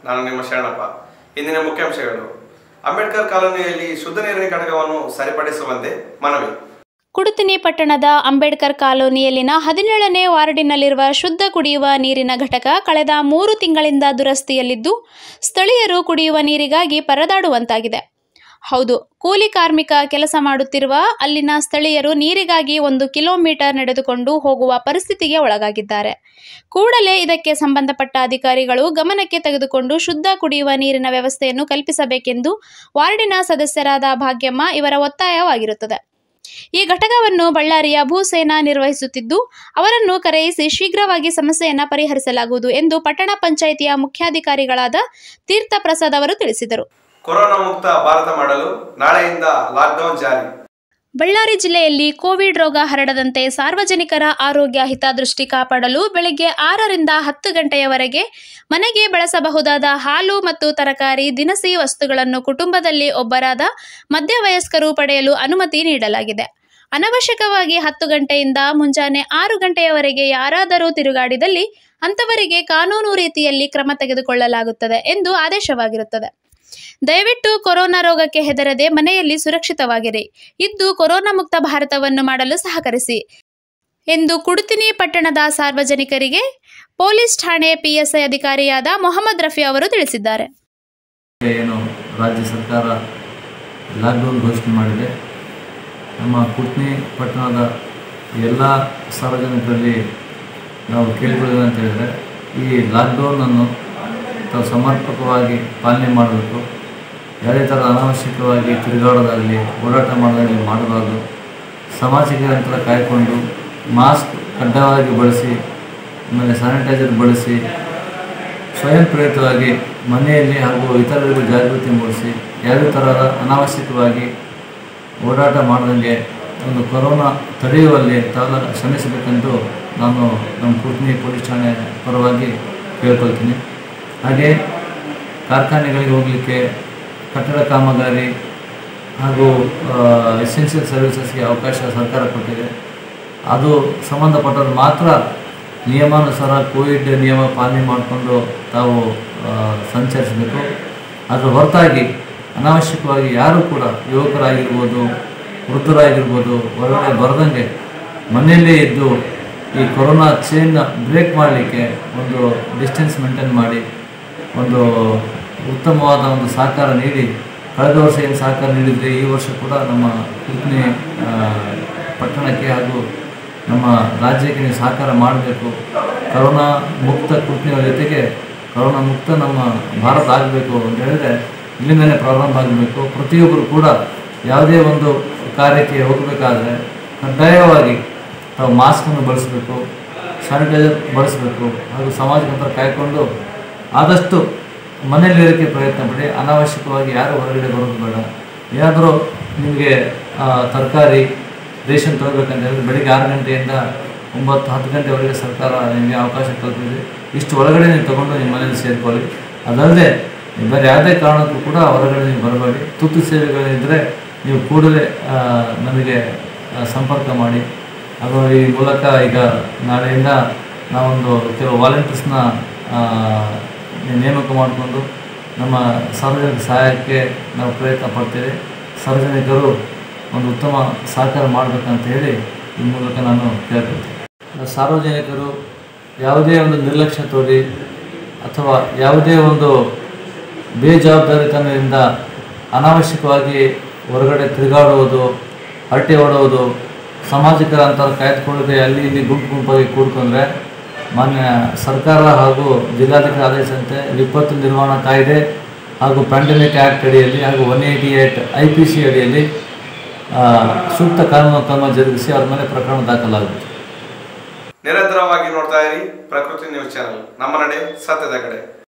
ನಾನು ನಿಮ್ಮ ಶರಣಪ್ಪ ಇಂದಿನ ಮುಖ್ಯಾಂಶಗಳು ಅಂಬೇಡ್ಕರ್ ಕಾಲೋನಿಯಲ್ಲಿ ಶುದ್ಧ ನೀರಿನ ಘಟಕವನ್ನು ಸರಿಪಡಿಸುವಂತೆ ಮನವಿ ಕುಡುತಿನಿ ಪಟ್ಟಣದ ಅಂಬೇಡ್ಕರ್ ಕಾಲೋನಿಯಲ್ಲಿನ ಹದಿನೇಳನೇ ವಾರ್ಡಿನಲ್ಲಿರುವ ಶುದ್ಧ ಕುಡಿಯುವ ನೀರಿನ ಘಟಕ ಕಳೆದ ಮೂರು ತಿಂಗಳಿಂದ ದುರಸ್ತಿಯಲ್ಲಿದ್ದು ಸ್ಥಳೀಯರು ಕುಡಿಯುವ ನೀರಿಗಾಗಿ ಪರದಾಡುವಂತಾಗಿದೆ ಹೌದು ಕೂಲಿ ಕಾರ್ಮಿಕ ಕೆಲಸ ಮಾಡುತ್ತಿರುವ ಅಲ್ಲಿನ ಸ್ಥಳೀಯರು ನೀರಿಗಾಗಿ ಒಂದು ಕಿಲೋಮೀಟರ್ ನಡೆದುಕೊಂಡು ಹೋಗುವ ಪರಿಸ್ಥಿತಿಗೆ ಒಳಗಾಗಿದ್ದಾರೆ ಕೂಡಲೇ ಇದಕ್ಕೆ ಸಂಬಂಧಪಟ್ಟ ಅಧಿಕಾರಿಗಳು ಗಮನಕ್ಕೆ ತೆಗೆದುಕೊಂಡು ಶುದ್ಧ ಕುಡಿಯುವ ನೀರಿನ ವ್ಯವಸ್ಥೆಯನ್ನು ಕಲ್ಪಿಸಬೇಕೆಂದು ವಾರ್ಡಿನ ಸದಸ್ಯರಾದ ಭಾಗ್ಯಮ್ಮ ಇವರ ಒತ್ತಾಯವಾಗಿರುತ್ತದೆ ಈ ಘಟಕವನ್ನು ಬಳ್ಳಾರಿಯ ಭೂಸೇನಾ ನಿರ್ವಹಿಸುತ್ತಿದ್ದು ಅವರನ್ನು ಕರೆಯಿಸಿ ಶೀಘ್ರವಾಗಿ ಸಮಸ್ಯೆಯನ್ನು ಪರಿಹರಿಸಲಾಗುವುದು ಎಂದು ಪಟ್ಟಣ ಪಂಚಾಯಿತಿಯ ಮುಖ್ಯಾಧಿಕಾರಿಗಳಾದ ತೀರ್ಥ ಪ್ರಸಾದ್ ಅವರು ತಿಳಿಸಿದರು ಕೊರೋನಾ ಮುಕ್ತ ಭಾರತ ಮಾಡಲು ನಾಳೆಯಿಂದ ಲಾಕ್ಡೌನ್ ಜಾರಿ ಬಳ್ಳಾರಿ ಜಿಲ್ಲೆಯಲ್ಲಿ ಕೋವಿಡ್ ರೋಗ ಹರಡದಂತೆ ಸಾರ್ವಜನಿಕರ ಆರೋಗ್ಯ ಹಿತದೃಷ್ಟಿ ಕಾಪಾಡಲು ಬೆಳಗ್ಗೆ ಆರರಿಂದ ಹತ್ತು ಗಂಟೆಯವರೆಗೆ ಮನೆಗೆ ಬಳಸಬಹುದಾದ ಹಾಲು ಮತ್ತು ತರಕಾರಿ ದಿನಸಿ ವಸ್ತುಗಳನ್ನು ಕುಟುಂಬದಲ್ಲಿ ಒಬ್ಬರಾದ ಮಧ್ಯವಯಸ್ಕರು ಪಡೆಯಲು ಅನುಮತಿ ನೀಡಲಾಗಿದೆ ಅನವಶ್ಯಕವಾಗಿ ಹತ್ತು ಗಂಟೆಯಿಂದ ಮುಂಜಾನೆ ಆರು ಗಂಟೆಯವರೆಗೆ ಯಾರಾದರೂ ತಿರುಗಾಡಿದಲ್ಲಿ ಅಂಥವರಿಗೆ ಕಾನೂನು ರೀತಿಯಲ್ಲಿ ಕ್ರಮ ತೆಗೆದುಕೊಳ್ಳಲಾಗುತ್ತದೆ ಎಂದು ಆದೇಶವಾಗಿರುತ್ತದೆ ದಯವಿಟ್ಟು ಕೊರೋನಾ ರೋಗಕ್ಕೆ ಹೆದರದೆ ಮನೆಯಲ್ಲಿ ಸುರಕ್ಷಿತವಾಗಿರಿ ಇದ್ದು ಕೊರೋನಾ ಮುಕ್ತ ಭಾರತವನ್ನು ಮಾಡಲು ಸಹಕರಿಸಿ ಎಂದು ಕುಡುತಿನಿ ಪಟ್ಟಣದ ಸಾರ್ವಜನಿಕರಿಗೆ ಪೊಲೀಸ್ ಠಾಣೆ ಪಿಎಸ್ಐ ಅಧಿಕಾರಿಯಾದ ಮೊಹಮ್ಮದ್ ರಫಿ ಅವರು ತಿಳಿಸಿದ್ದಾರೆ ಏನು ರಾಜ್ಯ ಸರ್ಕಾರ ಲಾಕ್ಡೌನ್ ಘೋಷಣೆ ಮಾಡಿದೆ ನಮ್ಮ ಕುಟ್ನಿ ಪಟ್ಟಣದ ಎಲ್ಲ ಸಾರ್ವಜನಿಕರಲ್ಲಿ ನಾವು ಕೇಳಿಕೊಳ್ಳೋದು ಅಂತ ಹೇಳಿದರೆ ಈ ಲಾಕ್ಡೌನನ್ನು ತಾವು ಸಮರ್ಪಕವಾಗಿ ಪಾಲನೆ ಮಾಡಬೇಕು ಯಾವುದೇ ಥರದ ಅನಾವಶ್ಯಕವಾಗಿ ತಿರುಗಾಡೋದಾಗಲಿ ಓಡಾಟ ಮಾಡೋದಾಗಲಿ ಮಾಡಬಾರ್ದು ಸಾಮಾಜಿಕ ಅಂತರ ಕಾಯ್ಕೊಂಡು ಮಾಸ್ಕ್ ಕಡ್ಡಾಯವಾಗಿ ಬಳಸಿ ಆಮೇಲೆ ಸ್ಯಾನಿಟೈಸರ್ ಬಳಸಿ ಸ್ವಯಂ ಪ್ರೇರಿತವಾಗಿ ಮನೆಯಲ್ಲಿ ಹಾಗೂ ಇತರರಿಗೂ ಜಾಗೃತಿ ಮೂಡಿಸಿ ಯಾವುದೇ ಥರದ ಅನಾವಶ್ಯಕವಾಗಿ ಓಡಾಟ ಮಾಡದಂಗೆ ಒಂದು ಕೊರೋನಾ ತಡೆಯುವಲ್ಲಿ ತಾವೆಲ್ಲ ಶ್ರಮಿಸಬೇಕೆಂದು ನಾನು ನಮ್ಮ ಕುಟ್ನಿ ಪೊಲೀಸ್ ಠಾಣೆ ಪರವಾಗಿ ಕೇಳ್ಕೊಳ್ತೀನಿ ಹಾಗೆ ಕಾರ್ಖಾನೆಗಳಿಗೆ ಹೋಗಲಿಕ್ಕೆ ಕಟ್ಟಡ ಕಾಮಗಾರಿ ಹಾಗೂ ಎಸೆನ್ಷಿಯಲ್ ಸರ್ವಿಸಸ್ಗೆ ಅವಕಾಶ ಸರ್ಕಾರ ಕೊಟ್ಟಿದೆ ಅದು ಸಂಬಂಧಪಟ್ಟವ್ರು ಮಾತ್ರ ನಿಯಮಾನುಸಾರ ಕೋವಿಡ್ ನಿಯಮ ಪಾಲನೆ ಮಾಡಿಕೊಂಡು ತಾವು ಆ, ಸಂಚರಿಸಬೇಕು ಅದರ ಹೊರತಾಗಿ ಅನಾವಶ್ಯಕವಾಗಿ ಯಾರೂ ಕೂಡ ಯುವಕರಾಗಿರ್ಬೋದು ವೃದ್ಧರಾಗಿರ್ಬೋದು ಹೊರಗಡೆ ಬರದಂಗೆ ಮನೆಯಲ್ಲೇ ಇದ್ದು ಈ ಕೊರೋನಾ ಚೇನ್ನ ಬ್ರೇಕ್ ಮಾಡಲಿಕ್ಕೆ ಒಂದು ಡಿಸ್ಟೆನ್ಸ್ ಮೇಂಟೈನ್ ಮಾಡಿ ಒಂದು ಉತ್ತಮವಾದ ಒಂದು ಸಹಕಾರ ನೀಡಿ ಕಳೆದ ವರ್ಷ ಏನು ಸಹಕಾರ ನೀಡಿದರೆ ಈ ವರ್ಷ ಕೂಡ ನಮ್ಮ ಕುಟ್ನಿ ಪಟ್ಟಣಕ್ಕೆ ಹಾಗೂ ನಮ್ಮ ರಾಜ್ಯಕ್ಕೆ ನೀವು ಸಹಕಾರ ಮಾಡಬೇಕು ಕರೋನಾ ಮುಕ್ತ ಕುಟ್ನಿಯ ಜೊತೆಗೆ ಕರೋನಾ ಮುಕ್ತ ನಮ್ಮ ಭಾರತ ಆಗಬೇಕು ಅಂತ ಹೇಳಿದ್ರೆ ಇಲ್ಲಿಂದಲೇ ಪ್ರಾರಂಭ ಆಗಬೇಕು ಪ್ರತಿಯೊಬ್ಬರು ಕೂಡ ಯಾವುದೇ ಒಂದು ಕಾರ್ಯಕ್ಕೆ ಹೋಗಬೇಕಾದ್ರೆ ಕಡ್ಡಾಯವಾಗಿ ತಾವು ಮಾಸ್ಕನ್ನು ಬಳಸಬೇಕು ಸ್ಯಾನಿಟೈಸರ್ ಬಳಸಬೇಕು ಹಾಗೂ ಸಾಮಾಜಿಕ ಅಂತರ ಕಾಯ್ಕೊಂಡು ಆದಷ್ಟು ಮನೆಯಲ್ಲಿರೋಕ್ಕೆ ಪ್ರಯತ್ನ ಪಡಿ ಅನಾವಶ್ಯಕವಾಗಿ ಯಾರು ಹೊರಗಡೆ ಬರೋದು ಬೇಡ ಏನಾದರೂ ನಿಮಗೆ ತರಕಾರಿ ರೇಷನ್ ತಗೋಬೇಕಂತ ಹೇಳಿದ್ರೆ ಬೆಳಿಗ್ಗೆ ಆರು ಗಂಟೆಯಿಂದ ಒಂಬತ್ತು ಹತ್ತು ಗಂಟೆವರೆಗೆ ಸರ್ಕಾರ ನಿಮಗೆ ಅವಕಾಶ ಕಲ್ಪಿದೆ ಇಷ್ಟು ಒಳಗಡೆ ನೀವು ತೊಗೊಂಡು ನಿಮ್ಮ ಮನೇಲಿ ಸೇರಿಕೊಳ್ಳಿ ಅದಲ್ಲದೆ ಬೇರೆ ಯಾವುದೇ ಕಾರಣಕ್ಕೂ ಕೂಡ ಹೊರಗಡೆ ನೀವು ಬರಬೇಡಿ ತುರ್ತು ಸೇವೆಗಳಿದ್ದರೆ ನೀವು ಕೂಡಲೇ ಆ, ನಮಗೆ ಆ, ಸಂಪರ್ಕ ಮಾಡಿ ಅದು ಈ ಮೂಲಕ ಈಗ ನಾಳೆಯಿಂದ ನಾವೊಂದು ಕೆಲವು ವಾಲಂಟಿಯರ್ಸ್ನ ನೇಮಕ ಮಾಡಿಕೊಂಡು ನಮ್ಮ ಸಾರ್ವಜನಿಕ ಸಹಾಯಕ್ಕೆ ನಾವು ಪ್ರಯತ್ನ ಪಡ್ತೇವೆ ಸಾರ್ವಜನಿಕರು ಒಂದು ಉತ್ತಮ ಸಹಕಾರ ಮಾಡಬೇಕಂತ ಹೇಳಿ ಈ ಮೂಲಕ ನಾನು ಕೇಳ್ಕೊಳ್ತೀನಿ ಸಾರ್ವಜನಿಕರು ಯಾವುದೇ ಒಂದು ನಿರ್ಲಕ್ಷ್ಯ ತೋರಿ ಅಥವಾ ಯಾವುದೇ ಒಂದು ಬೇಜವಾಬ್ದಾರಿತನದಿಂದ ಅನಾವಶ್ಯಕವಾಗಿ ಹೊರಗಡೆ ತಿರುಗಾಡುವುದು ಹರಟೆ ಹೊಡುವುದು ಸಾಮಾಜಿಕ ಅಂತರ ಕಾಯ್ದುಕೊಳ್ಳದೆ ಅಲ್ಲಿ ಇಲ್ಲಿ ಗುಂಪು ಗುಂಪಾಗಿ ಕೂಡ್ಕೊಂಡ್ರೆ ಮಾನ್ಯ ಸರ್ಕಾರ ಹಾಗೂ ಜಿಲ್ಲಾಧಿಕಾರಿ ಆದೇಶದಂತೆ ವಿಪತ್ತು ನಿರ್ವಹಣಾ ಕಾಯ್ದೆ ಹಾಗೂ ಪ್ಯಾಂಡಮಿಕ್ ಆ್ಯಕ್ಟ್ ಅಡಿಯಲ್ಲಿ ಹಾಗೂ one eighty eight I P C ಅಡಿಯಲ್ಲಿ ಆ, ಸೂಕ್ತ ಕಾನೂನು ಕ್ರಮ ಜರುಗಿಸಿ ಅವ್ರ ಮೇಲೆ ಪ್ರಕರಣ ದಾಖಲಾಗುತ್ತೆ ನಿರಂತರವಾಗಿ ನೋಡ್ತಾ ಇರಿ ಪ್ರಕೃತಿ ನ್ಯೂಸ್ ಚಾನೆಲ್ ನಮ್ಮ ನಡೆ ಸತ್ಯದ ಕಡೆ